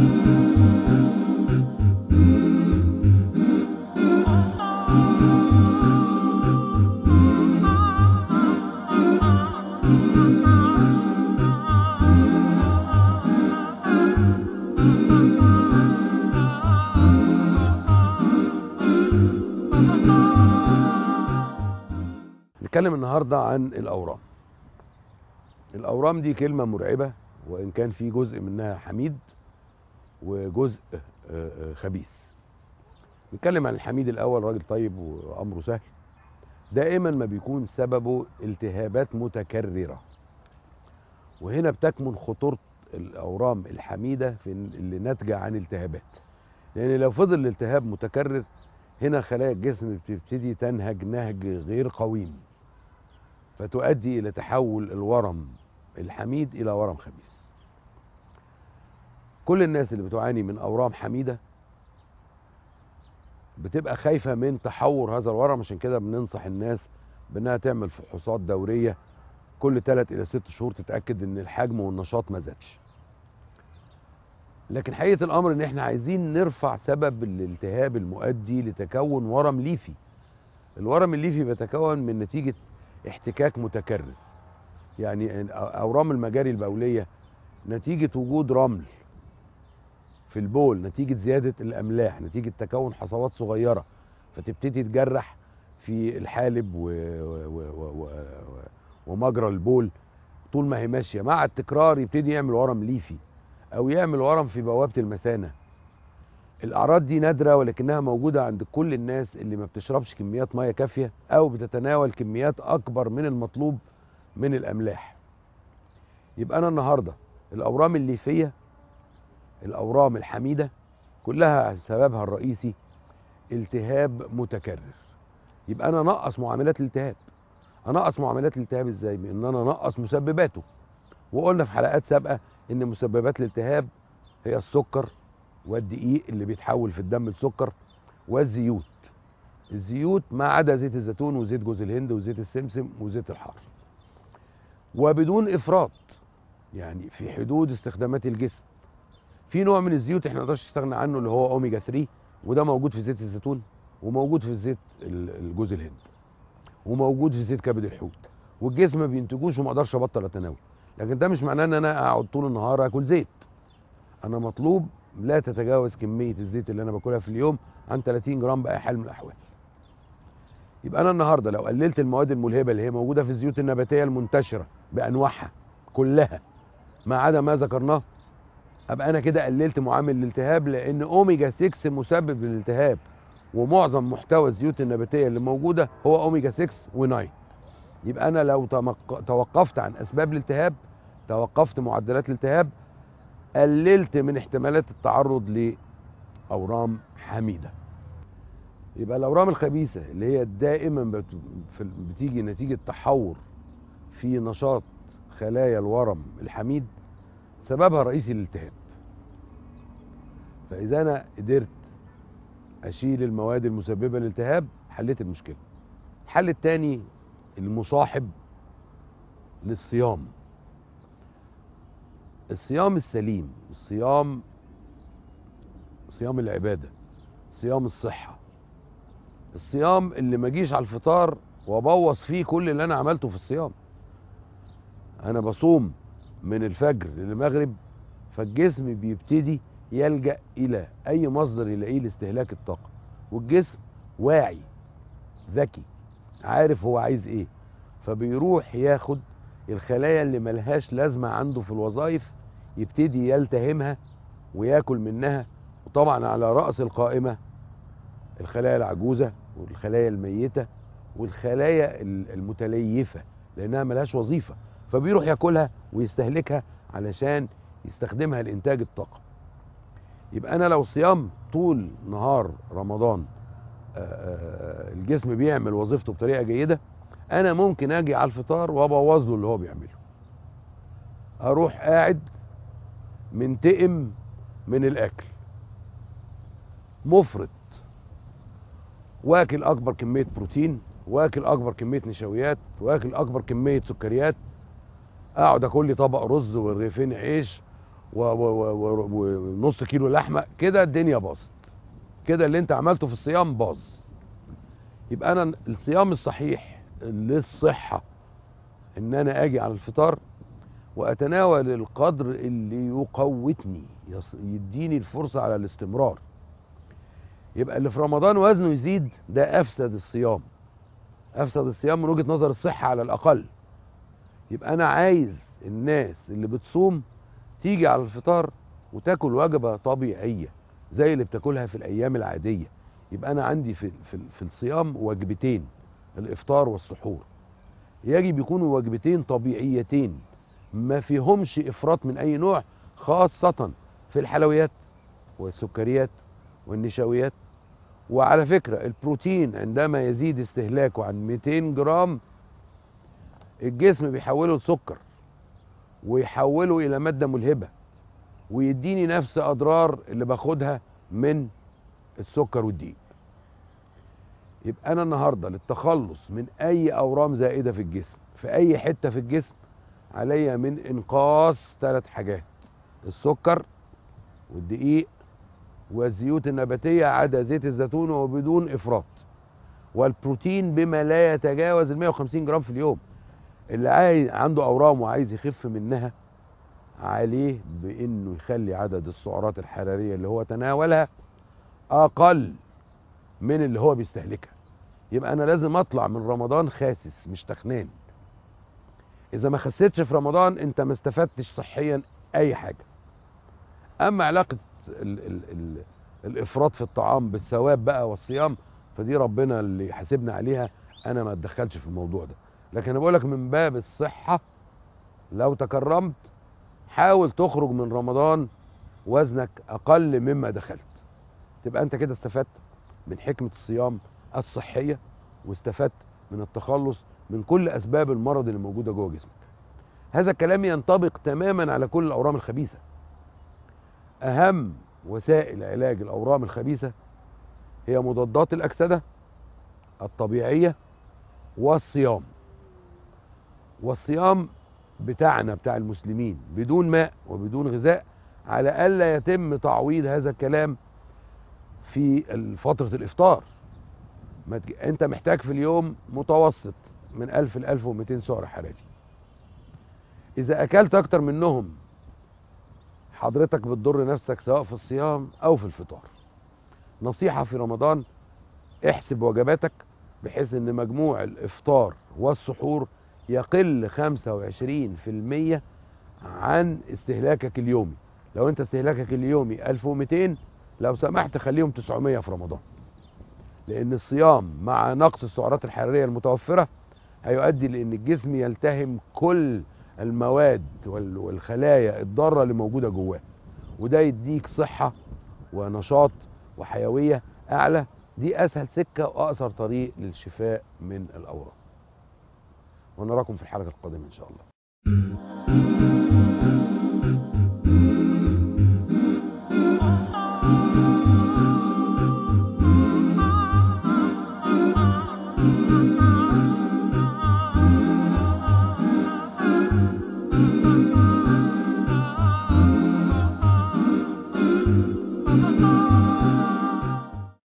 نتكلم النهارده عن الاورام الاورام دي كلمه مرعبه وان كان في جزء منها حميد وجزء آه، آه، خبيث نتكلم عن الحميد الاول راجل طيب وامره سهل دائما ما بيكون سببه التهابات متكرره وهنا بتكمن خطوره الاورام الحميده في اللي ناتجه عن التهابات لان لو فضل الالتهاب متكرر هنا خلايا الجسم بتبتدي تنهج نهج غير قويم فتؤدي الى تحول الورم الحميد الى ورم خبيث كل الناس اللي بتعاني من اورام حميده بتبقى خايفه من تحور هذا الورم عشان كده بننصح الناس بانها تعمل فحوصات دوريه كل 3 الى 6 شهور تتاكد ان الحجم والنشاط ما زادش لكن حقيقه الامر ان احنا عايزين نرفع سبب الالتهاب المؤدي لتكون ورم ليفي الورم الليفي بيتكون من نتيجه احتكاك متكرر يعني اورام المجاري البوليه نتيجه وجود رمل في البول نتيجه زياده الاملاح نتيجه تكون حصوات صغيره فتبتدي تجرح في الحالب و... و... و... و... ومجرى البول طول ما هي ماشيه مع التكرار يبتدي يعمل ورم ليفي او يعمل ورم في بوابه المثانه الاعراض دي نادره ولكنها موجوده عند كل الناس اللي ما بتشربش كميات ميه كافيه او بتتناول كميات اكبر من المطلوب من الاملاح يبقى انا النهارده الاورام الليفيه الاورام الحميده كلها سببها الرئيسي التهاب متكرر يبقى انا نقص معاملات الالتهاب انقص معاملات الالتهاب ازاي بان انا انقص مسبباته وقلنا في حلقات سابقه ان مسببات الالتهاب هي السكر والدقيق اللي بيتحول في الدم لسكر والزيوت الزيوت ما عدا زيت الزيتون وزيت جوز الهند وزيت السمسم وزيت الحار وبدون افراط يعني في حدود استخدامات الجسم في نوع من الزيوت احنا ما نقدرش نستغنى عنه اللي هو اوميجا 3 وده موجود في زيت الزيتون وموجود في زيت الجوز الهند وموجود في زيت كبد الحوت والجسم ما بينتجوش وما اقدرش ابطل اتناول لكن ده مش معناه ان انا اقعد طول النهار اكل زيت انا مطلوب لا تتجاوز كميه الزيت اللي انا باكلها في اليوم عن 30 جرام باي حال من الاحوال يبقى انا النهارده لو قللت المواد الملهبه اللي هي موجوده في الزيوت النباتيه المنتشره بانواعها كلها ما عدا ما ذكرناه ابقى انا كده قللت معامل الالتهاب لان اوميجا 6 مسبب للالتهاب ومعظم محتوى الزيوت النباتيه اللي موجوده هو اوميجا 6 و9 يبقى انا لو تمق... توقفت عن اسباب الالتهاب توقفت معدلات الالتهاب قللت من احتمالات التعرض لاورام حميده يبقى الاورام الخبيثه اللي هي دائما بت... في... بتيجي نتيجه تحور في نشاط خلايا الورم الحميد سببها الرئيسي الالتهاب فاذا انا قدرت اشيل المواد المسببه للالتهاب حليت المشكله الحل الثاني المصاحب للصيام الصيام السليم الصيام صيام العباده صيام الصحه الصيام اللي ما اجيش على الفطار وابوظ فيه كل اللي انا عملته في الصيام انا بصوم من الفجر للمغرب فالجسم بيبتدي يلجا الى اي مصدر يلاقيه لاستهلاك الطاقه والجسم واعي ذكي عارف هو عايز ايه فبيروح ياخد الخلايا اللي ملهاش لازمه عنده في الوظائف يبتدي يلتهمها وياكل منها وطبعا على راس القائمه الخلايا العجوزه والخلايا الميته والخلايا المتليفه لانها ملهاش وظيفه فبيروح ياكلها ويستهلكها علشان يستخدمها لانتاج الطاقه يبقى انا لو صيام طول نهار رمضان الجسم بيعمل وظيفته بطريقه جيده انا ممكن اجي على الفطار وابوظ له اللي هو بيعمله اروح قاعد منتقم من الاكل مفرط واكل اكبر كميه بروتين واكل اكبر كميه نشويات واكل اكبر كميه سكريات اقعد اكل لي طبق رز ورغيفين عيش و- و- و- و- ونص كيلو لحمه كده الدنيا باظت كده اللي انت عملته في الصيام باظ يبقى انا الصيام الصحيح للصحه ان انا اجي على الفطار واتناول القدر اللي يقوتني يص- يديني الفرصه على الاستمرار يبقى اللي في رمضان وزنه يزيد ده افسد الصيام افسد الصيام من وجهه نظر الصحه على الاقل يبقى انا عايز الناس اللي بتصوم تيجي على الفطار وتاكل وجبه طبيعيه زي اللي بتاكلها في الايام العاديه يبقى انا عندي في في, في الصيام وجبتين الافطار والسحور يجب يكونوا وجبتين طبيعيتين ما فيهمش افراط من اي نوع خاصه في الحلويات والسكريات والنشويات وعلى فكره البروتين عندما يزيد استهلاكه عن 200 جرام الجسم بيحوله لسكر ويحوله الى ماده ملهبه ويديني نفس اضرار اللي باخدها من السكر والدقيق يبقى انا النهارده للتخلص من اي اورام زائده في الجسم في اي حته في الجسم عليا من انقاص ثلاث حاجات السكر والدقيق والزيوت النباتيه عدا زيت الزيتون وبدون افراط والبروتين بما لا يتجاوز ال 150 جرام في اليوم اللي عايز عنده اورام وعايز يخف منها عليه بانه يخلي عدد السعرات الحراريه اللي هو تناولها اقل من اللي هو بيستهلكها يبقى انا لازم اطلع من رمضان خاسس مش تخنان اذا ما خسيتش في رمضان انت ما استفدتش صحيا اي حاجه اما علاقه ال ال ال الافراط في الطعام بالثواب بقى والصيام فدي ربنا اللي يحاسبنا عليها انا ما اتدخلش في الموضوع ده لكن انا بقول لك من باب الصحه لو تكرمت حاول تخرج من رمضان وزنك اقل مما دخلت تبقى انت كده استفدت من حكمه الصيام الصحيه واستفدت من التخلص من كل اسباب المرض اللي موجوده جوه جسمك هذا الكلام ينطبق تماما على كل الاورام الخبيثه اهم وسائل علاج الاورام الخبيثه هي مضادات الاكسده الطبيعيه والصيام والصيام بتاعنا بتاع المسلمين بدون ماء وبدون غذاء على الا يتم تعويض هذا الكلام في فتره الافطار ما تج... انت محتاج في اليوم متوسط من 1000 ل 1200 سعر حراري اذا اكلت اكتر منهم حضرتك بتضر نفسك سواء في الصيام او في الفطار نصيحه في رمضان احسب وجباتك بحيث ان مجموع الافطار والسحور يقل 25% عن استهلاكك اليومي لو انت استهلاكك اليومي 1200 لو سمحت خليهم 900 في رمضان لان الصيام مع نقص السعرات الحراريه المتوفره هيؤدي لان الجسم يلتهم كل المواد وال- والخلايا الضاره اللي موجوده جواه وده يديك صحه ونشاط وحيويه اعلى دي اسهل سكه واقصر طريق للشفاء من الاورام ونراكم في الحلقه القادمه ان شاء الله